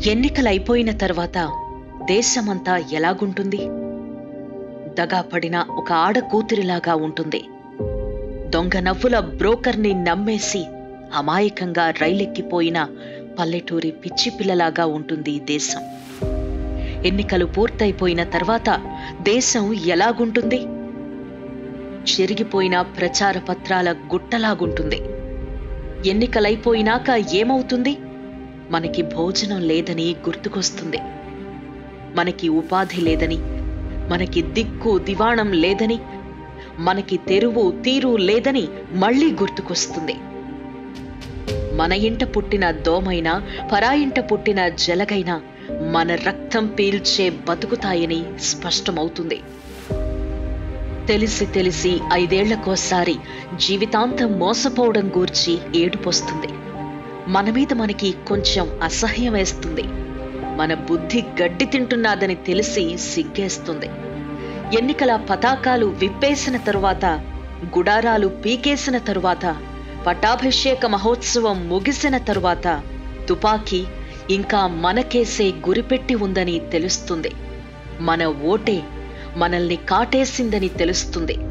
ఎన్నికలైపోయిన తర్వాత దేశమంతా ఎలాగుంటుంది దగా పడిన ఒక ఆడ కూతురిలాగా ఉంటుంది దొంగ నవ్వుల బ్రోకర్ని నమ్మేసి అమాయకంగా రైలెక్కిపోయిన పల్లెటూరి పిచ్చి పిల్లలాగా ఉంటుంది దేశం ఎన్నికలు పూర్తయిపోయిన తర్వాత దేశం ఎలాగుంటుంది చెరిగిపోయిన ప్రచార పత్రాల గుట్టలాగుంటుంది ఎన్నికలైపోయినాక ఏమవుతుంది మనకి భోజనం లేదని గుర్తుకొస్తుంది మనకి ఉపాధి లేదని మనకి దిక్కు దివాణం లేదని మనకి తెరువు తీరు లేదని మళ్ళీ గుర్తుకొస్తుంది మన ఇంట పుట్టిన దోమైనా పరాయింట పుట్టిన జలగైనా మన రక్తం పీల్చే బతుకుతాయని స్పష్టమవుతుంది తెలిసి తెలిసి ఐదేళ్లకోసారి జీవితాంతం మోసపోవడం గూర్చి ఏడుపొస్తుంది మన మీద మనకి కొంచెం అసహ్యం వేస్తుంది మన బుద్ధి గడ్డి తింటున్నాదని తెలిసి సిగ్గేస్తుంది ఎన్నికల పతాకాలు విప్పేసిన తరువాత గుడారాలు పీకేసిన తరువాత పట్టాభిషేక మహోత్సవం ముగిసిన తరువాత తుపాకీ ఇంకా మనకేసే గురిపెట్టి ఉందని తెలుస్తుంది మన ఓటే మనల్ని కాటేసిందని తెలుస్తుంది